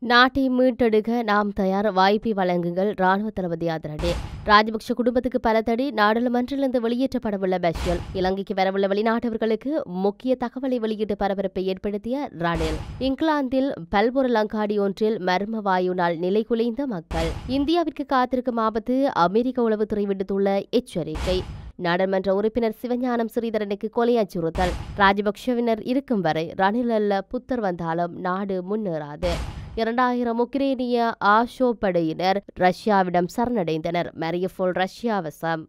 நாட்டை மீட்டெடுக்க நாம் தயார் வாய்ப்பை வழங்குங்கள் ராணுவ தளபதி அதிரடி ராஜபக்ஷ குடும்பத்துக்கு பல தடி நாடாளுமன்றிலிருந்து வெளியேற்றப்படவுள்ள பஷீர் இலங்கைக்கு வரவுள்ள வெளிநாட்டவர்களுக்கு முக்கிய தகவலை வெளியிட்டு பரபரப்பை ஏற்படுத்திய ரணில் இங்கிலாந்தில் பல்பொருள் அங்காடி ஒன்றில் மர்ம வாயுனால் நிலைகுலைந்த மக்கள் இந்தியாவிற்கு காத்திருக்கும் ஆபத்து அமெரிக்க உளவுத்துறை விடுத்துள்ள எச்சரிக்கை நாடாளுமன்ற உறுப்பினர் சிவஞானம் ஸ்ரீதரனுக்கு கொலை அச்சுறுத்தல் ராஜபக்ஷவினர் இருக்கும் வரை ரணில் அல்ல புத்தர் வந்தாலும் நாடு முன்னேறாது இரண்டாயிரம் உக்ரேனிய ஆஷோ படையினர் ரஷ்யாவிடம் சரணடைந்தனர் மரியஃபோல் ரஷ்யா வசம்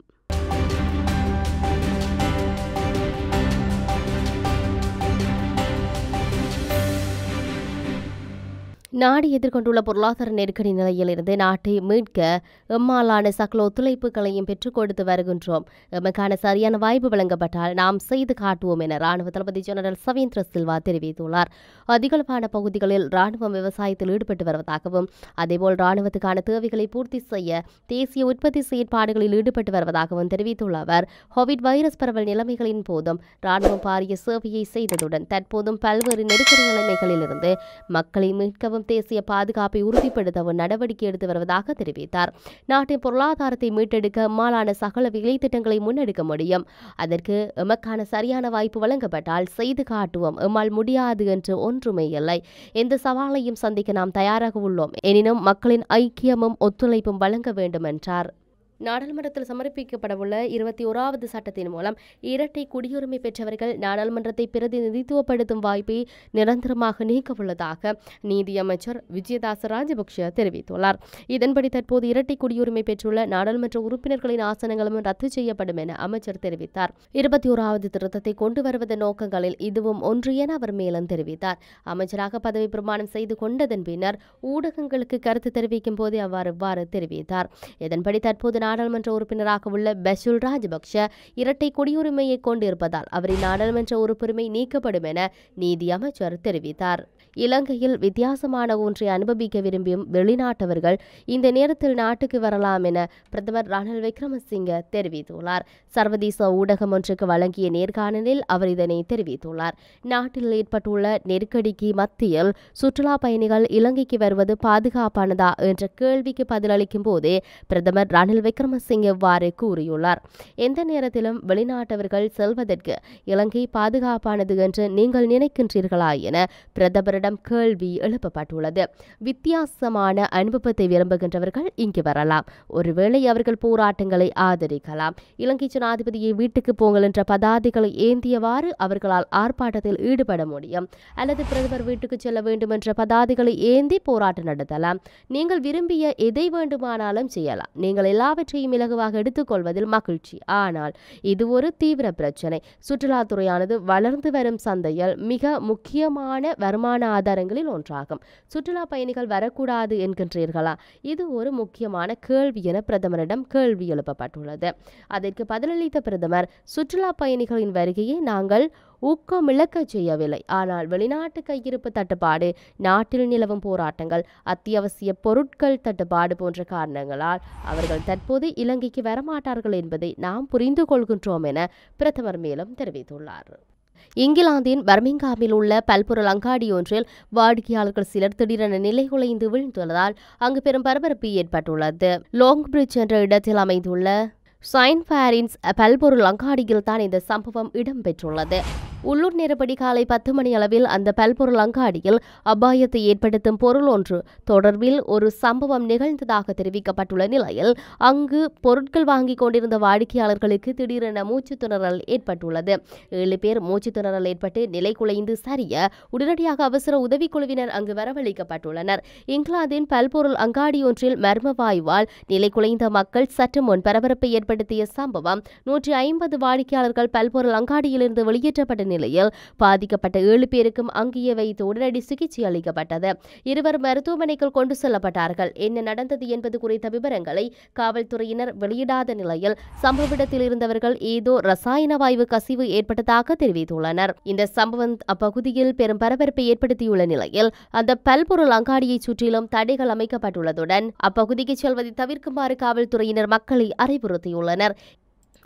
நாடு எதிர்கொண்டுள்ள பொருளாதார நெருக்கடி நிலையிலிருந்து நாட்டை மீட்க எம்மாலான சகல ஒத்துழைப்புகளையும் பெற்றுக் கொடுத்து வருகின்றோம் எமக்கான சரியான வாய்ப்பு வழங்கப்பட்டால் நாம் செய்து காட்டுவோம் என ராணுவ தளபதி ஜெனரல் சவீந்திர சில்வா தெரிவித்துள்ளார் அதிகளவான பகுதிகளில் ராணுவம் விவசாயத்தில் ஈடுபட்டு வருவதாகவும் அதேபோல் ராணுவத்துக்கான தேவைகளை பூர்த்தி செய்ய தேசிய உற்பத்தி செயற்பாடுகளில் ஈடுபட்டு வருவதாகவும் தெரிவித்துள்ள அவர் கோவிட் வைரஸ் பரவல் நிலைமைகளின் போதும் ராணுவம் பாரிய சேவையை செய்ததுடன் தற்போதும் பல்வேறு நெருக்கடி நிலைமைகளிலிருந்து மக்களை மீட்கவும் தேசிய பாதுகாப்பை உறுதிப்படுத்தவும் நடவடிக்கை எடுத்து வருவதாக தெரிவித்தார் நாட்டின் பொருளாதாரத்தை மீட்டெடுக்க எம்மாலான சகல வேலை திட்டங்களை முன்னெடுக்க முடியும் அதற்கு எமக்கான சரியான வாய்ப்பு வழங்கப்பட்டால் செய்து காட்டுவோம் எம்மால் முடியாது என்று ஒன்றுமே இல்லை எந்த சவாலையும் சந்திக்க நாம் தயாராக உள்ளோம் எனினும் மக்களின் ஐக்கியமும் ஒத்துழைப்பும் வழங்க வேண்டும் என்றார் நாடாளுமன்றத்தில் சமர்ப்பிக்கப்படவுள்ள இருபத்தி ஓராவது சட்டத்தின் மூலம் இரட்டை குடியுரிமை பெற்றவர்கள் நாடாளுமன்றத்தை பிரதிநிதித்துவப்படுத்தும் வாய்ப்பை நிரந்தரமாக நீக்கவுள்ளதாக நீதியமைச்சர் விஜயதாச ராஜபக்ஷ தெரிவித்துள்ளார் இதன்படி தற்போது இரட்டை குடியுரிமை பெற்றுள்ள நாடாளுமன்ற உறுப்பினர்களின் ஆசனங்களும் ரத்து செய்யப்படும் என அமைச்சர் தெரிவித்தார் இருபத்தி ஓராவது திருத்தத்தை கொண்டு வருவதன் நோக்கங்களில் இதுவும் ஒன்று என அவர் மேலும் தெரிவித்தார் அமைச்சராக பதவி பிரமாணம் செய்து கொண்டதன் பின்னர் ஊடகங்களுக்கு கருத்து தெரிவிக்கும் போதே அவர் இவ்வாறு தெரிவித்தார் இதன்படி தற்போது நாடாளுமன்ற உறுப்பினராக உள்ள பெஷுல் ராஜபக்ஷ இரட்டை குடியுரிமையை கொண்டிருப்பதால் அவரின் நாடாளுமன்ற உறுப்புரிமை நீக்கப்படும் என நீதி அமைச்சர் தெரிவித்தார் இலங்கையில் வித்தியாசமான ஒன்றை அனுபவிக்க விரும்பியும் வெளிநாட்டவர்கள் இந்த நேரத்தில் நாட்டுக்கு வரலாம் என பிரதமர் ரணில் விக்ரமசிங்க தெரிவித்துள்ளார் சர்வதேச ஊடகம் ஒன்றுக்கு வழங்கிய நேர்காணலில் அவர் இதனை தெரிவித்துள்ளார் நாட்டில் ஏற்பட்டுள்ள நெருக்கடிக்கு மத்தியில் சுற்றுலா பயணிகள் இலங்கைக்கு வருவது பாதுகாப்பானதா என்ற கேள்விக்கு பதிலளிக்கும் போதே பிரதமர் ரணில் விக்ரமசிங்கே இவ்வாறு கூறியுள்ளார் எந்த நேரத்திலும் வெளிநாட்டவர்கள் செல்வதற்கு இலங்கை பாதுகாப்பானது என்று நீங்கள் நினைக்கின்றீர்களா என பிரதமரிடம் கேள்வி எழுப்பப்பட்டுள்ளது வித்தியாசமான அனுபவத்தை விரும்புகின்றவர்கள் இங்கு வரலாம் ஒருவேளை அவர்கள் போராட்டங்களை ஆதரிக்கலாம் இலங்கை ஜனாதிபதியை வீட்டுக்கு போங்கள் என்ற பதாதைகளை ஏந்தியவாறு அவர்களால் ஆர்ப்பாட்டத்தில் ஈடுபட முடியும் அல்லது பிரதமர் வீட்டுக்கு செல்ல வேண்டும் என்ற பதாதைகளை ஏந்தி போராட்டம் நடத்தலாம் நீங்கள் விரும்பிய எதை வேண்டுமானாலும் செய்யலாம் நீங்கள் எல்லாவற்றையும் இலகுவாக எடுத்துக்கொள்வதில் மகிழ்ச்சி ஆனால் இது ஒரு தீவிர பிரச்சனை சுற்றுலாத்துறையானது வளர்ந்து வரும் சந்தையில் மிக முக்கியமான வருமான ஆதாரங்களில் ஒன்றாகும் சுற்றுலா பயணிகள் வரக்கூடாது என்கின்றீர்களா இது ஒரு முக்கியமான கேள்வி என பிரதமரிடம் கேள்வி எழுப்பப்பட்டுள்ளது அதற்கு பதிலளித்த பிரதமர் சுற்றுலா பயணிகளின் வருகையை நாங்கள் ஊக்கமிழக்க செய்யவில்லை ஆனால் வெளிநாட்டு கையிருப்பு தட்டுப்பாடு நாட்டில் நிலவும் போராட்டங்கள் அத்தியாவசிய பொருட்கள் தட்டுப்பாடு போன்ற காரணங்களால் அவர்கள் தற்போது இலங்கைக்கு வரமாட்டார்கள் என்பதை நாம் புரிந்து கொள்கின்றோம் என பிரதமர் மேலும் தெரிவித்துள்ளார் இங்கிலாந்தின் பர்மிங்காமில் உள்ள பல்பொருள் அங்காடி ஒன்றில் வாடிக்கையாளர்கள் சிலர் திடீரென நிலைகுலைந்து விழுந்துள்ளதால் அங்கு பெரும் பரபரப்பு ஏற்பட்டுள்ளது லாங் பிரிட்ஜ் என்ற இடத்தில் அமைந்துள்ள சைன் ஃபேரின்ஸ் பல்பொருள் அங்காடியில் தான் இந்த சம்பவம் இடம்பெற்றுள்ளது உள்ளூர் நேரப்படி காலை பத்து மணி அளவில் அந்த பல்பொருள் அங்காடியில் அபாயத்தை ஏற்படுத்தும் பொருள் ஒன்று தொடர்பில் ஒரு சம்பவம் நிகழ்ந்ததாக தெரிவிக்கப்பட்டுள்ள நிலையில் அங்கு பொருட்கள் வாங்கிக் கொண்டிருந்த வாடிக்கையாளர்களுக்கு திடீரென மூச்சு திணறல் ஏற்பட்டுள்ளது ஏழு பேர் மூச்சு திணறல் ஏற்பட்டு நிலை குலைந்து சரிய உடனடியாக அவசர உதவிக்குழுவினர் அங்கு வரவழைக்கப்பட்டுள்ளனர் இங்கிலாந்தின் பல்பொருள் அங்காடி ஒன்றில் மர்ம வாயுவால் நிலை குலைந்த மக்கள் சற்று முன் பரபரப்பை ஏற்படுத்திய சம்பவம் நூற்றி ஐம்பது வாடிக்கையாளர்கள் பல்பொருள் அங்காடியிலிருந்து வெளியேற்றப்பட்ட நிலையில் பாதிக்கப்பட்ட ஏழு பேருக்கும் அங்கேயே வைத்து உடனடி சிகிச்சை அளிக்கப்பட்டது இருவர் மருத்துவமனைக்குள் கொண்டு செல்லப்பட்டார்கள் என்ன நடந்தது என்பது குறித்த விவரங்களை காவல்துறையினர் வெளியிடாத நிலையில் சம்பவ இடத்தில் இருந்தவர்கள் ஏதோ ரசாயன வாயு கசிவு ஏற்பட்டதாக தெரிவித்துள்ளனர் இந்த சம்பவம் அப்பகுதியில் பெரும் பரபரப்பை ஏற்படுத்தியுள்ள நிலையில் அந்த பல்பொருள் அங்காடியை சுற்றிலும் தடைகள் அமைக்கப்பட்டுள்ளதுடன் அப்பகுதிக்கு செல்வதை தவிர்க்குமாறு காவல்துறையினர் மக்களை அறிவுறுத்தியுள்ளனர்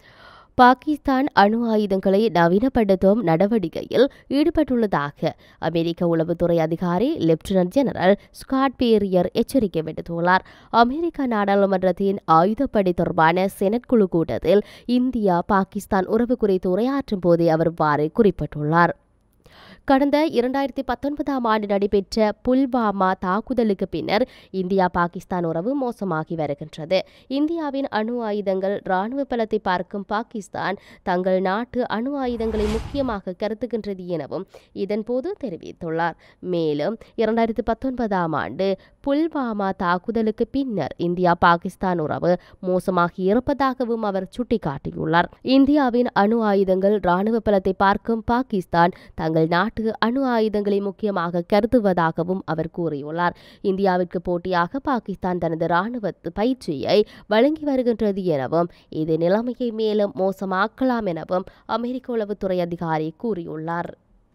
பாகிஸ்தான் அணு ஆயுதங்களை நவீனப்படுத்தும் நடவடிக்கையில் ஈடுபட்டுள்ளதாக அமெரிக்க உளவுத்துறை அதிகாரி லெப்டினன்ட் ஜெனரல் ஸ்காட் பேரியர் எச்சரிக்கை விடுத்துள்ளார் அமெரிக்க நாடாளுமன்றத்தின் ஆயுதப்படை தொடர்பான செனட் குழு கூட்டத்தில் இந்தியா பாகிஸ்தான் உறவு குறித்து உரையாற்றும் போதே அவர் இவ்வாறு குறிப்பிட்டுள்ளார் கடந்த இரண்டாயிரத்தி பத்தொன்பதாம் ஆண்டு நடைபெற்ற புல்வாமா தாக்குதலுக்கு பின்னர் இந்தியா பாகிஸ்தான் உறவு மோசமாகி வருகின்றது இந்தியாவின் அணு ஆயுதங்கள் ராணுவ பலத்தை பார்க்கும் பாகிஸ்தான் தங்கள் நாட்டு அணு ஆயுதங்களை முக்கியமாக கருதுகின்றது எனவும் இதன்போது தெரிவித்துள்ளார் மேலும் இரண்டாயிரத்தி பத்தொன்பதாம் ஆண்டு புல்வாமா தாக்குதலுக்கு பின்னர் இந்தியா பாகிஸ்தான் உறவு மோசமாகி இருப்பதாகவும் அவர் சுட்டிக்காட்டியுள்ளார் இந்தியாவின் அணு ஆயுதங்கள் ராணுவ பலத்தை பார்க்கும் பாகிஸ்தான் தங்கள் நாட்டு அணு ஆயுதங்களை முக்கியமாக கருதுவதாகவும் அவர் கூறியுள்ளார் இந்தியாவிற்கு போட்டியாக பாகிஸ்தான் தனது ராணுவ பயிற்சியை வழங்கி வருகின்றது எனவும் இது நிலைமையை மேலும் மோசமாக்கலாம் எனவும் அமெரிக்க உளவுத்துறை அதிகாரி கூறியுள்ளார்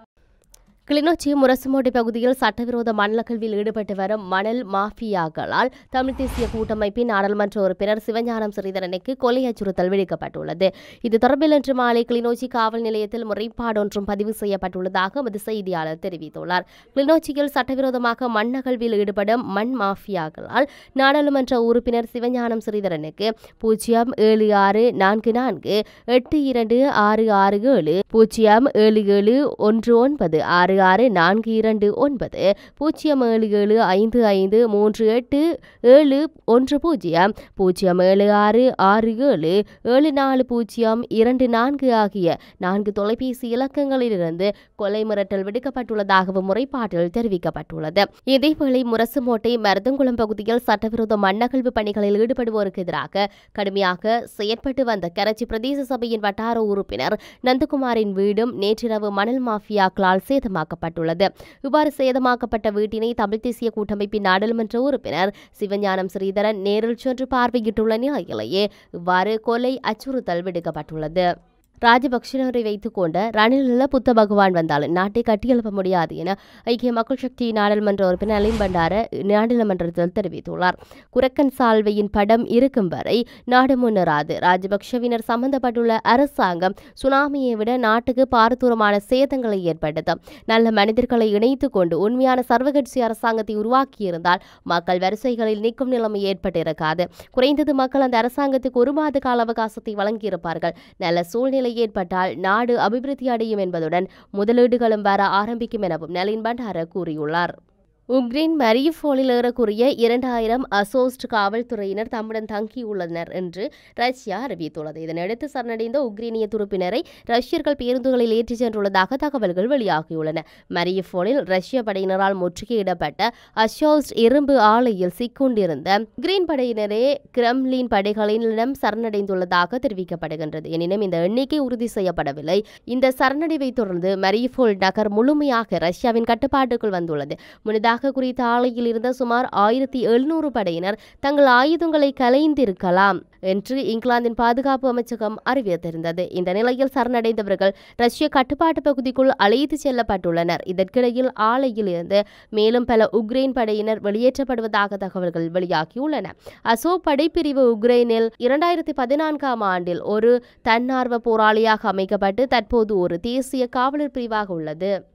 கிளிநொச்சி முரசுமோட்டை பகுதியில் சட்டவிரோத மணலக்கல்வியில் ஈடுபட்டு வரும் மணல் மாஃபியாக்களால் தமிழ் தேசிய கூட்டமைப்பின் நாடாளுமன்ற உறுப்பினர் சிவஞானம் சிறிதரனுக்கு கொலை அச்சுறுத்தல் விடுக்கப்பட்டுள்ளது இது தொடர்பில் இன்று மாலை கிளிநொச்சி காவல் நிலையத்தில் முறைப்பாடு ஒன்றும் பதிவு செய்யப்பட்டுள்ளதாக எமது செய்தியாளர் தெரிவித்துள்ளார் கிளிநொச்சியில் சட்டவிரோதமாக மண்ணகழ்வில் ஈடுபடும் மண் மாஃபியாக்களால் நாடாளுமன்ற உறுப்பினர் சிவஞானம் சிறிதரனுக்கு பூஜ்ஜியம் ஏழு ஆறு நான்கு நான்கு எட்டு இரண்டு ஆறு ஆறு ஏழு பூஜ்ஜியம் ஏழு ஏழு ஒன்று ஒன்பது ஆறு ஆறு நான்கு இரண்டு ஒன்பது பூஜ்ஜியம் ஏழு ஏழு ஐந்து ஐந்து மூன்று எட்டு ஏழு ஒன்று பூஜ்ஜியம் பூஜ்ஜியம் ஏழு ஆறு ஆறு ஏழு ஏழு நாலு பூஜ்ஜியம் இரண்டு நான்கு ஆகிய நான்கு தொலைபேசி இலக்கங்களிலிருந்து கொலை மிரட்டல் விடுக்கப்பட்டுள்ளதாகவும் முறைப்பாட்டில் தெரிவிக்கப்பட்டுள்ளது இதேவேளை முரசுமோட்டை மருதங்குளம் பகுதியில் சட்டவிரோத மண்ணகழ்வு பணிகளில் ஈடுபடுவோருக்கு எதிராக கடுமையாக செயற்பட்டு வந்த கரச்சி பிரதேச சபையின் வட்டார உறுப்பினர் நந்தகுமாரின் வீடும் நேற்றிரவு மணல் மாஃபியாக்களால் சேதமாக்கப்பட்டுள்ளது இவ்வாறு சேதமாக்கப்பட்ட வீட்டினை தமிழ் தேசிய கூட்டமைப்பின் நாடாளுமன்ற உறுப்பினர் சிவஞானம் ஸ்ரீதரன் நேரில் சென்று பார்வையிட்டுள்ள நிலையிலேயே இவ்வாறு கொலை அச்சுறுத்தல் விடுக்கப்பட்டுள்ளது ராஜபக்ஷனரை வைத்துக் கொண்ட ரணிலில் புத்த பகவான் வந்தாலும் நாட்டை கட்டியெழுப்ப முடியாது என ஐக்கிய மக்கள் சக்தி நாடாளுமன்ற உறுப்பினர் அலிம் பண்டார நாடாளுமன்றத்தில் தெரிவித்துள்ளார் குரக்கன் சால்வையின் படம் இருக்கும் வரை நாடு முன்னேறாது ராஜபக்ஷவினர் சம்பந்தப்பட்டுள்ள அரசாங்கம் சுனாமியை விட நாட்டுக்கு பாரதூரமான சேதங்களை ஏற்படுத்தும் நல்ல மனிதர்களை இணைத்துக் கொண்டு உண்மையான சர்வகட்சி அரசாங்கத்தை உருவாக்கியிருந்தால் மக்கள் வரிசைகளில் நிற்கும் நிலைமை ஏற்பட்டிருக்காது குறைந்தது மக்கள் அந்த அரசாங்கத்துக்கு ஒரு மாத கால அவகாசத்தை வழங்கியிருப்பார்கள் நல்ல சூழ்நிலை ஏற்பட்டால் நாடு அபிவிருத்தி அடையும் என்பதுடன் முதலீடுகளும் வர ஆரம்பிக்கும் எனவும் நளின் பண்டார கூறியுள்ளார் உக்ரைன் மரியஃபோலில் ஏறக்குறைய இரண்டாயிரம் அசோஸ்ட் காவல்துறையினர் தம்முடன் தங்கியுள்ளனர் என்று ரஷ்யா அறிவித்துள்ளது இதனையடுத்து சரணடைந்த உக்ரைனிய துருப்பினரை ரஷ்யர்கள் பேருந்துகளில் ஏற்றிச் சென்றுள்ளதாக தகவல்கள் வெளியாகியுள்ளன மரியஃபோலில் ரஷ்ய படையினரால் முற்றுகையிடப்பட்ட அசோஸ்ட் இரும்பு ஆலையில் சிக்குண்டிருந்த உக்ரைன் படையினரே கிரெம்லின் படைகளிடம் சரணடைந்துள்ளதாக தெரிவிக்கப்படுகின்றது எனினும் இந்த எண்ணிக்கை உறுதி செய்யப்படவில்லை இந்த சரணடைவை தொடர்ந்து மரியஃபோல் நகர் முழுமையாக ரஷ்யாவின் கட்டுப்பாட்டுக்குள் வந்துள்ளது முன்னதாக குறித்த ஆலையில் இருந்த சுமார் ஆயிரத்தி எழுநூறு படையினர் தங்கள் ஆயுதங்களை கலைந்திருக்கலாம் என்று இங்கிலாந்தின் பாதுகாப்பு அமைச்சகம் அறிவித்திருந்தது இந்த நிலையில் சரணடைந்தவர்கள் ரஷ்ய கட்டுப்பாட்டு பகுதிக்குள் அழைத்து செல்லப்பட்டுள்ளனர் இதற்கிடையில் ஆலையில் இருந்து மேலும் பல உக்ரைன் படையினர் வெளியேற்றப்படுவதாக தகவல்கள் வெளியாகியுள்ளன அசோ படைப்பிரிவு உக்ரைனில் இரண்டாயிரத்தி பதினான்காம் ஆண்டில் ஒரு தன்னார்வ போராளியாக அமைக்கப்பட்டு தற்போது ஒரு தேசிய காவலர் பிரிவாக உள்ளது